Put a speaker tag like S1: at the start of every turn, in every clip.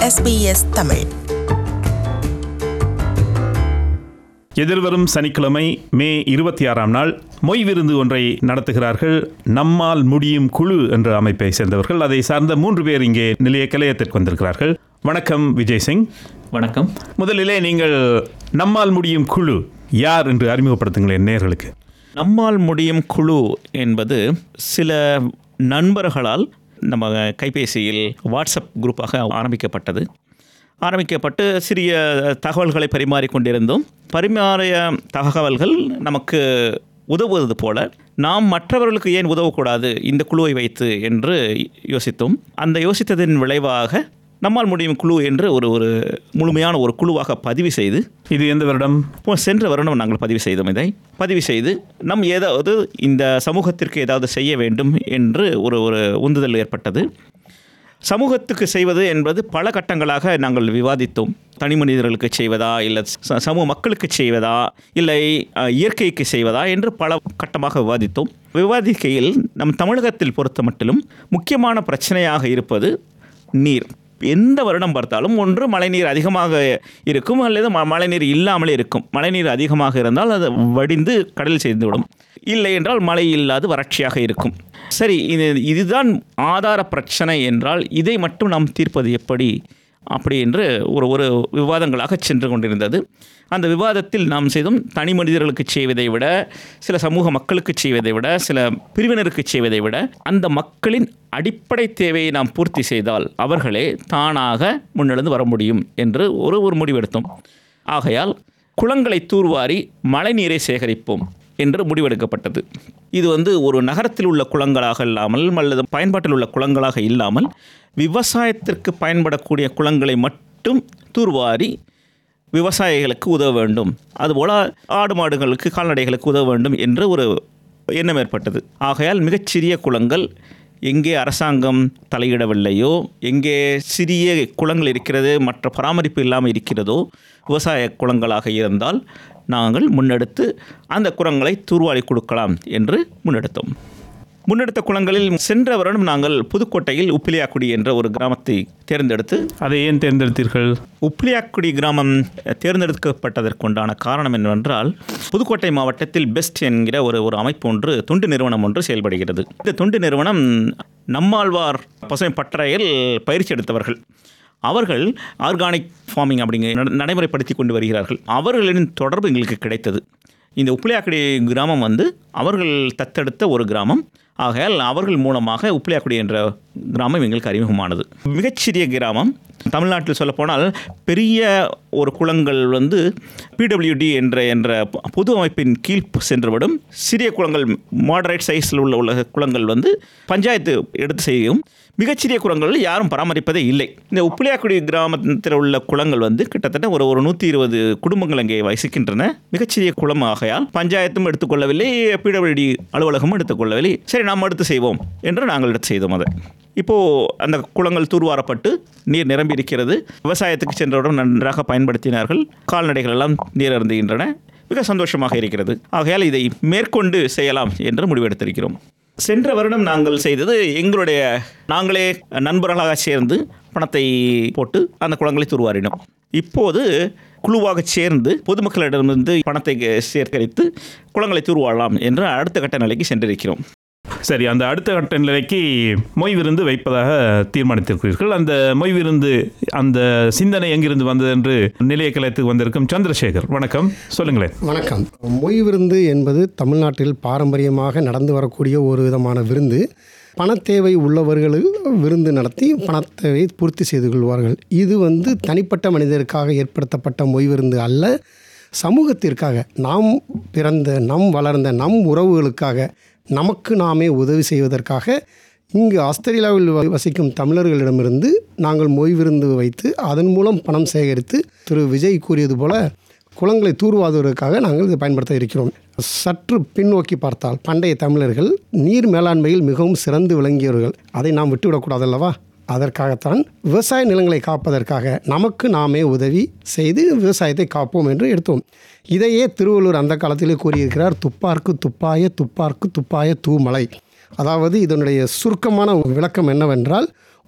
S1: SBS Tamil
S2: எதிர்வரும் சனிக்கிழமை மே இருபத்தி ஆறாம் நாள் மொய் விருந்து ஒன்றை நடத்துகிறார்கள் நம்மால் முடியும் குழு என்ற அமைப்பை சேர்ந்தவர்கள் அதை சார்ந்த மூன்று பேர் இங்கே நிலைய கலையத்திற்கு வந்திருக்கிறார்கள் வணக்கம் விஜய் சிங்
S3: வணக்கம்
S2: முதலிலே நீங்கள் நம்மால் முடியும் குழு யார் என்று அறிமுகப்படுத்துங்களேன் நேர்களுக்கு
S3: நம்மால் முடியும் குழு என்பது சில நண்பர்களால் நம்ம கைபேசியில் வாட்ஸ்அப் குரூப்பாக ஆரம்பிக்கப்பட்டது ஆரம்பிக்கப்பட்டு சிறிய தகவல்களை பரிமாறிக்கொண்டிருந்தோம் பரிமாறிய தகவல்கள் நமக்கு உதவுவது போல நாம் மற்றவர்களுக்கு ஏன் உதவக்கூடாது இந்த குழுவை வைத்து என்று யோசித்தோம் அந்த யோசித்ததின் விளைவாக நம்மால் முடியும் குழு என்று ஒரு ஒரு முழுமையான ஒரு குழுவாக பதிவு செய்து
S2: இது எந்த வருடம்
S3: இப்போ சென்ற வருடம் நாங்கள் பதிவு செய்தோம் இதை பதிவு செய்து நம் ஏதாவது இந்த சமூகத்திற்கு ஏதாவது செய்ய வேண்டும் என்று ஒரு ஒரு உந்துதல் ஏற்பட்டது சமூகத்துக்கு செய்வது என்பது பல கட்டங்களாக நாங்கள் விவாதித்தோம் தனி மனிதர்களுக்கு செய்வதா இல்லை ச- சமூக மக்களுக்கு செய்வதா இல்லை அஹ், இயற்கைக்கு செய்வதா என்று பல கட்டமாக விவாதித்தோம் விவாதிக்கையில் நம் தமிழகத்தில் பொறுத்த மட்டிலும் முக்கியமான பிரச்சனையாக இருப்பது நீர் எந்த வருடம் பார்த்தாலும் ஒன்று மழைநீர் அதிகமாக இருக்கும் அல்லது ம- மழைநீர் இல்லாமலே இருக்கும் மழைநீர் அதிகமாக இருந்தால் அது வடிந்து கடலில் சேர்ந்துவிடும் இல்லை என்றால் மழை இல்லாது வறட்சியாக இருக்கும் சரி இது இதுதான் ஆதார பிரச்சனை என்றால் இதை மட்டும் நாம் தீர்ப்பது எப்படி அப்படி என்று ஒரு ஒரு விவாதங்களாக சென்று கொண்டிருந்தது அந்த விவாதத்தில் நாம் செய்தும் தனி மனிதர்களுக்கு செய்வதை விட சில சமூக மக்களுக்கு செய்வதை விட சில பிரிவினருக்கு செய்வதை விட அந்த மக்களின் அடிப்படை தேவையை நாம் பூர்த்தி செய்தால் அவர்களே தானாக முன்னெழுந்து வர முடியும் என்று ஒரு ஒரு முடிவெடுத்தோம் ஆகையால் குளங்களை தூர்வாரி மழைநீரை சேகரிப்போம் என்று முடிவெடுக்கப்பட்டது இது வந்து ஒரு நகரத்தில் உள்ள குளங்களாக இல்லாமல் அல்லது பயன்பாட்டில் உள்ள குளங்களாக இல்லாமல் விவசாயத்திற்கு பயன்படக்கூடிய குளங்களை மட்டும் தூர்வாரி விவசாயிகளுக்கு உதவ வேண்டும் அதுபோல் ஆடு மாடுகளுக்கு கால்நடைகளுக்கு உதவ வேண்டும் என்று ஒரு எண்ணம் ஏற்பட்டது ஆகையால் மிகச்சிறிய குளங்கள் எங்கே அரசாங்கம் தலையிடவில்லையோ எங்கே சிறிய குளங்கள் இருக்கிறது மற்ற பராமரிப்பு இல்லாமல் இருக்கிறதோ விவசாய குளங்களாக இருந்தால் நாங்கள் முன்னெடுத்து அந்த குளங்களை தூர்வாரி கொடுக்கலாம் என்று முன்னெடுத்தோம் முன்னெடுத்த குளங்களில் சென்ற வருடம் நாங்கள் புதுக்கோட்டையில் உப்பிலியாக்குடி என்ற ஒரு கிராமத்தை தேர்ந்தெடுத்து
S2: அதை ஏன் தேர்ந்தெடுத்தீர்கள்
S3: உப்ளியாக்குடி கிராமம் தேர்ந்தெடுக்கப்பட்டதற்குண்டான காரணம் என்னவென்றால் புதுக்கோட்டை மாவட்டத்தில் பெஸ்ட் என்கிற ஒரு ஒரு அமைப்பு ஒன்று தொண்டு நிறுவனம் ஒன்று செயல்படுகிறது இந்த தொண்டு நிறுவனம் நம்மாழ்வார் பசுமை பட்டறையில் பயிற்சி எடுத்தவர்கள் அவர்கள் ஆர்கானிக் ஃபார்மிங் அப்படிங்கிற நட- நடைமுறைப்படுத்தி கொண்டு வருகிறார்கள் அவர்களின் தொடர்பு எங்களுக்கு கிடைத்தது இந்த உப்பிலியாக்குடி கிராமம் வந்து அவர்கள் தத்தெடுத்த ஒரு கிராமம் ஆகையால் அவர்கள் மூலமாக உப்பிலியாக்குடி என்ற கிராமம் எங்களுக்கு அறிமுகமானது மிகச்சிறிய கிராமம் தமிழ்நாட்டில் சொல்லப்போனால் பெரிய ஒரு குளங்கள் வந்து பிடபிள்யூடி என்ற என்ற பொது அமைப்பின் கீழ் சென்றுவிடும் சிறிய குளங்கள் மாடரேட் சைஸில் உள்ள உள்ள குளங்கள் வந்து பஞ்சாயத்து எடுத்து செய்யும் மிகச்சிறிய குளங்கள் யாரும் பராமரிப்பதே இல்லை இந்த உப்பிலியாக்குடி கிராமத்தில் உள்ள குளங்கள் வந்து கிட்டத்தட்ட ஒரு ஒரு நூற்றி இருபது குடும்பங்கள் அங்கே வசிக்கின்றன மிகச்சிறிய குளம் ஆகையால் பஞ்சாயத்தும் எடுத்துக்கொள்ளவில்லை பிடபிள்யூடி அலுவலகமும் எடுத்துக்கொள்ளவில்லை சரி நாம் எடுத்து செய்வோம் என்று நாங்கள் எடுத்து செய்தோம் அதை இப்போது அந்த குளங்கள் தூர்வாரப்பட்டு நீர் நிரம்பி இருக்கிறது விவசாயத்துக்கு சென்றவுடன் நன்றாக பயன்படுத்தினார்கள் கால்நடைகள் எல்லாம் நீர் அருந்துகின்றன மிக சந்தோஷமாக இருக்கிறது ஆகையால் இதை மேற்கொண்டு செய்யலாம் என்று முடிவெடுத்திருக்கிறோம் சென்ற வருடம் நாங்கள் செய்தது எங்களுடைய நாங்களே நண்பர்களாக சேர்ந்து பணத்தை போட்டு அந்த குளங்களை தூர்வாரினோம் இப்போது குழுவாக சேர்ந்து பொதுமக்களிடமிருந்து பணத்தை சேகரித்து குளங்களை தூர்வாரலாம் என்று அடுத்த கட்ட நிலைக்கு சென்றிருக்கிறோம்
S2: சரி அந்த அடுத்த கட்ட நிலைக்கு மொய் விருந்து வைப்பதாக தீர்மானித்திருக்கிறீர்கள் அந்த மொய் விருந்து அந்த சிந்தனை எங்கிருந்து வந்தது என்று நிலைய கலையத்துக்கு வந்திருக்கும் சந்திரசேகர் வணக்கம் சொல்லுங்களேன்
S4: வணக்கம் மொய் விருந்து என்பது தமிழ்நாட்டில் பாரம்பரியமாக நடந்து வரக்கூடிய ஒரு விதமான விருந்து பணத்தேவை உள்ளவர்கள் விருந்து நடத்தி பணத்தேவை பூர்த்தி செய்து கொள்வார்கள் இது வந்து தனிப்பட்ட மனிதருக்காக ஏற்படுத்தப்பட்ட மொய் விருந்து அல்ல சமூகத்திற்காக நாம் பிறந்த நம் வளர்ந்த நம் உறவுகளுக்காக நமக்கு நாமே உதவி செய்வதற்காக இங்கு ஆஸ்திரேலியாவில் வ- வசிக்கும் தமிழர்களிடமிருந்து நாங்கள் மொய் விருந்து வைத்து அதன் மூலம் பணம் சேகரித்து திரு விஜய் கூறியது போல குளங்களை தூர்வாதுவதற்காக நாங்கள் இதை பயன்படுத்த இருக்கிறோம் சற்று பின்னோக்கி பார்த்தால் பண்டைய தமிழர்கள் நீர் மேலாண்மையில் மிகவும் சிறந்து விளங்கியவர்கள் அதை நாம் விட்டுவிடக்கூடாது அல்லவா அதற்காகத்தான் விவசாய நிலங்களை காப்பதற்காக நமக்கு நாமே உதவி செய்து விவசாயத்தை காப்போம் என்று எடுத்தோம் இதையே திருவள்ளுவர் அந்த காலத்திலே கூறியிருக்கிறார் துப்பார்க்கு துப்பாய துப்பார்க்கு துப்பாய தூமலை அதாவது இதனுடைய சுருக்கமான விளக்கம் என்னவென்றால்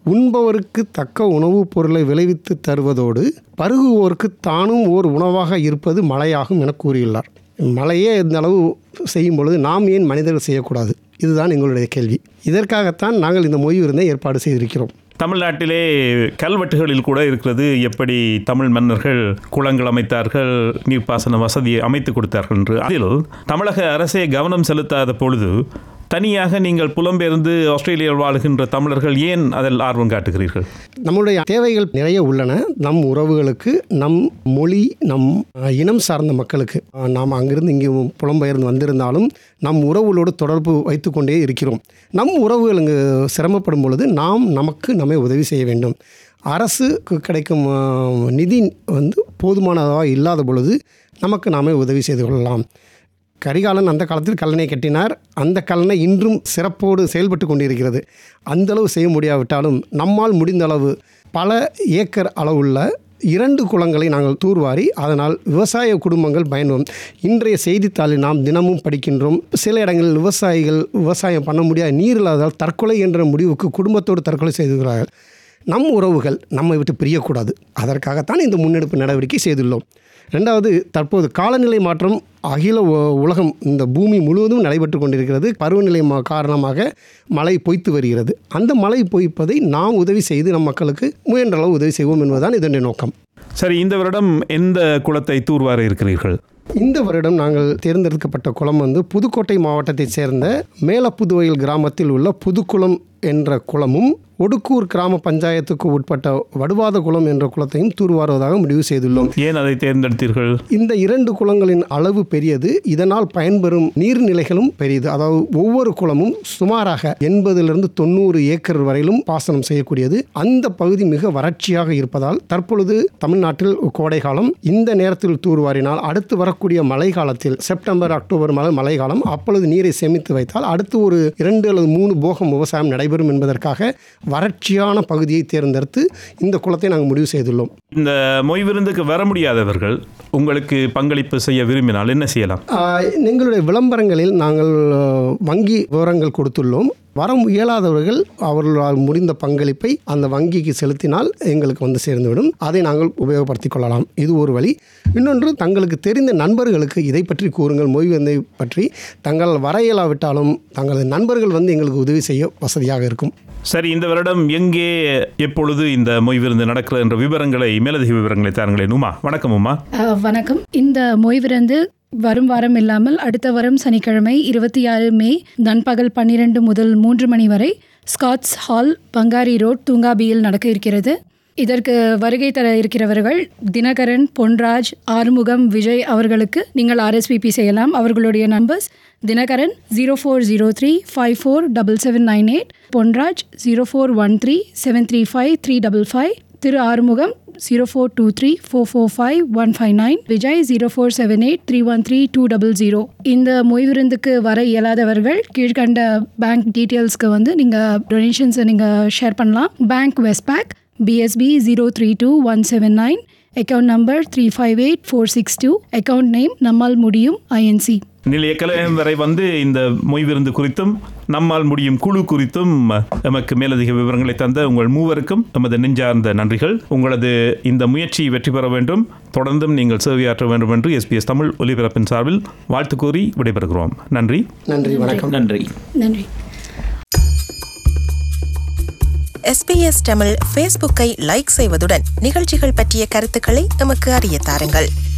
S4: உண்பவருக்கு தக்க உணவுப் பொருளை விளைவித்து தருவதோடு பருகுவோருக்கு தானும் ஓர் உணவாக இருப்பது மழையாகும் என கூறியுள்ளார் மழையே இந்த அளவு செய்யும் பொழுது நாம் ஏன் மனிதர்கள் செய்யக்கூடாது இதுதான் எங்களுடைய கேள்வி இதற்காகத்தான் நாங்கள் இந்த மொய் விருந்தை ஏற்பாடு செய்திருக்கிறோம்
S2: தமிழ்நாட்டிலே கல்வெட்டுகளில் கூட இருக்கிறது எப்படி தமிழ் மன்னர்கள் குளங்கள் அமைத்தார்கள் நீர்ப்பாசன வசதியை அமைத்து கொடுத்தார்கள் என்று அதில் தமிழக அரசே கவனம் செலுத்தாத பொழுது தனியாக நீங்கள் புலம்பெயர்ந்து ஆஸ்திரேலியாவில் வாழுகின்ற தமிழர்கள் ஏன் அதில் ஆர்வம் காட்டுகிறீர்கள்
S4: நம்முடைய தேவைகள் நிறைய உள்ளன நம் உறவுகளுக்கு நம் மொழி நம் அஹ், இனம் சார்ந்த மக்களுக்கு அஹ், நாம் அங்கிருந்து இங்கே புலம்பெயர்ந்து வந்திருந்தாலும் நம் உறவுகளோடு தொடர்பு வைத்துக்கொண்டே இருக்கிறோம் நம் உறவுகள் இங்கு சிரமப்படும் பொழுது நாம் நமக்கு நம்மை உதவி செய்ய வேண்டும் அரசுக்கு கிடைக்கும் அஹ், நிதி வந்து போதுமானதாக இல்லாத பொழுது நமக்கு நாமே உதவி செய்து கொள்ளலாம் கரிகாலன் அந்த காலத்தில் கல்லணை கட்டினார் அந்த கல்லணை இன்றும் சிறப்போடு செயல்பட்டு கொண்டிருக்கிறது அந்த அளவு செய்ய முடியாவிட்டாலும் நம்மால் முடிந்த அளவு பல ஏக்கர் அளவுள்ள இரண்டு குளங்களை நாங்கள் தூர்வாரி அதனால் விவசாய குடும்பங்கள் பயன்பெறும் இன்றைய செய்தித்தாளில் நாம் தினமும் படிக்கின்றோம் சில இடங்களில் விவசாயிகள் விவசாயம் பண்ண முடியாத நீர் இல்லாததால் தற்கொலை என்ற முடிவுக்கு குடும்பத்தோடு தற்கொலை செய்துகிறார்கள் நம் உறவுகள் நம்மை விட்டு பிரியக்கூடாது அதற்காகத்தான் இந்த முன்னெடுப்பு நடவடிக்கை செய்துள்ளோம் ரெண்டாவது தற்போது காலநிலை மாற்றம் அகில உ- உலகம் இந்த பூமி முழுவதும் நடைபெற்று கொண்டிருக்கிறது பருவநிலை மா காரணமாக மழை பொய்த்து வருகிறது அந்த மழை பொய்ப்பதை நாம் உதவி செய்து நம் மக்களுக்கு முயன்ற அளவு உதவி செய்வோம் என்பதுதான் இதனுடைய நோக்கம்
S2: சரி இந்த வருடம் எந்த குளத்தை தூர்வார இருக்கிறீர்கள்
S4: இந்த வருடம் நாங்கள் தேர்ந்தெடுக்கப்பட்ட குளம் வந்து புதுக்கோட்டை மாவட்டத்தைச் சேர்ந்த மேலப்புதுவையில் கிராமத்தில் உள்ள புதுக்குளம் என்ற குளமும் ஒடுக்கூர் கிராம பஞ்சாயத்துக்கு உட்பட்ட வடுவாத குளம் என்ற குளத்தையும் தூர்வாருவதாக முடிவு செய்துள்ளோம்
S2: ஏன் அதை தேர்ந்தெடுத்தீர்கள்
S4: இந்த இரண்டு குளங்களின் அளவு பெரியது இதனால் பயன்பெறும் நீர்நிலைகளும் பெரியது அதாவது ஒவ்வொரு குளமும் சுமாராக எண்பதிலிருந்து தொண்ணூறு ஏக்கர் வரையிலும் பாசனம் செய்யக்கூடியது அந்த பகுதி மிக வறட்சியாக இருப்பதால் தற்பொழுது தமிழ்நாட்டில் கோடை காலம் இந்த நேரத்தில் தூர்வாரினால் அடுத்து வரக்கூடிய மழை காலத்தில் செப்டம்பர் அக்டோபர் மழை மழைக்காலம் அப்பொழுது நீரை சேமித்து வைத்தால் அடுத்து ஒரு இரண்டு அல்லது மூணு போகம் விவசாயம் நடைபெறும் என்பதற்காக வறட்சியான பகுதியை தேர்ந்தெடுத்து இந்த குளத்தை நாங்கள் முடிவு செய்துள்ளோம்
S2: இந்த மொய் விருந்துக்கு வர முடியாதவர்கள் உங்களுக்கு பங்களிப்பு செய்ய விரும்பினால் என்ன செய்யலாம்
S4: ஆஹ், எங்களுடைய விளம்பரங்களில் நாங்கள் ஆஹ், வங்கி விவரங்கள் கொடுத்துள்ளோம் வர இயலாதவர்கள் அவர்களால் முடிந்த பங்களிப்பை அந்த வங்கிக்கு செலுத்தினால் எங்களுக்கு வந்து சேர்ந்துவிடும் அதை நாங்கள் உபயோகப்படுத்திக் கொள்ளலாம் இது ஒரு வழி இன்னொன்று தங்களுக்கு தெரிந்த நண்பர்களுக்கு இதை பற்றி கூறுங்கள் மொய்வந்தை பற்றி தங்கள் வர இயலாவிட்டாலும் தங்களது நண்பர்கள் வந்து எங்களுக்கு உதவி செய்ய வசதியாக இருக்கும்
S2: சரி இந்த வருடம் எங்கே எப்பொழுது இந்த மொய் விருந்து நடக்கிறது என்ற விவரங்களை மேலதிக விவரங்களை தாருங்களேன் உமா வணக்கம் உமா
S1: அஹ், வணக்கம் இந்த மொய்விருந்து வரும் வாரம் இல்லாமல் அடுத்த வாரம் சனிக்கிழமை இருபத்தி ஆறு மே நண்பகல் பன்னிரண்டு முதல் மூன்று மணி வரை ஸ்காட்ஸ் ஹால் பங்காரி ரோட் தூங்காபியில் நடக்க இருக்கிறது இதற்கு வருகை தர இருக்கிறவர்கள் தினகரன் பொன்ராஜ் ஆறுமுகம் விஜய் அவர்களுக்கு நீங்கள் ஆர்எஸ்பிபி செய்யலாம் அவர்களுடைய numbers Dinakaran zero four zero three five four double seven nine eight Ponraj zero four one three seven three five three double five Thiru Arumugam zero four two three four four five one five nine Vijay zero four seven eight three one three two double zero இந்த மொய் விருந்துக்கு வர இயலாதவர்கள் கீழ்கண்ட bank டீட்டெயில்ஸ்க்கு வந்து நீங்கள் டொனேஷன்ஸை நீங்கள் share பண்ணலாம் bank Westpac BSB zero three two one seven nine account number three five eight four six two account name நம்மால் முடியும் ஐஎன்சி
S2: நிலைய கலையம் வரை வந்து இந்த மொய் விருந்து குறித்தும் நம்மால் முடியும் குழு குறித்தும் எமக்கு மேலதிக விவரங்களை தந்த உங்கள் மூவருக்கும் எமது நெஞ்சார்ந்த நன்றிகள் உங்களது இந்த முயற்சி வெற்றி பெற வேண்டும் தொடர்ந்தும் நீங்கள் சேவையாற்ற வேண்டும் என்று எஸ்பிஎஸ் தமிழ் ஒலிபரப்பின் சார்பில் வாழ்த்து கூறி விடைபெறுகிறோம் நன்றி
S4: நன்றி வணக்கம்
S3: நன்றி
S1: நன்றி
S5: எஸ்பிஎஸ் தமிழ் ஃபேஸ்புக்கை லைக் செய்வதுடன் நிகழ்ச்சிகள் பற்றிய கருத்துக்களை எமக்கு அறிய தாருங்கள்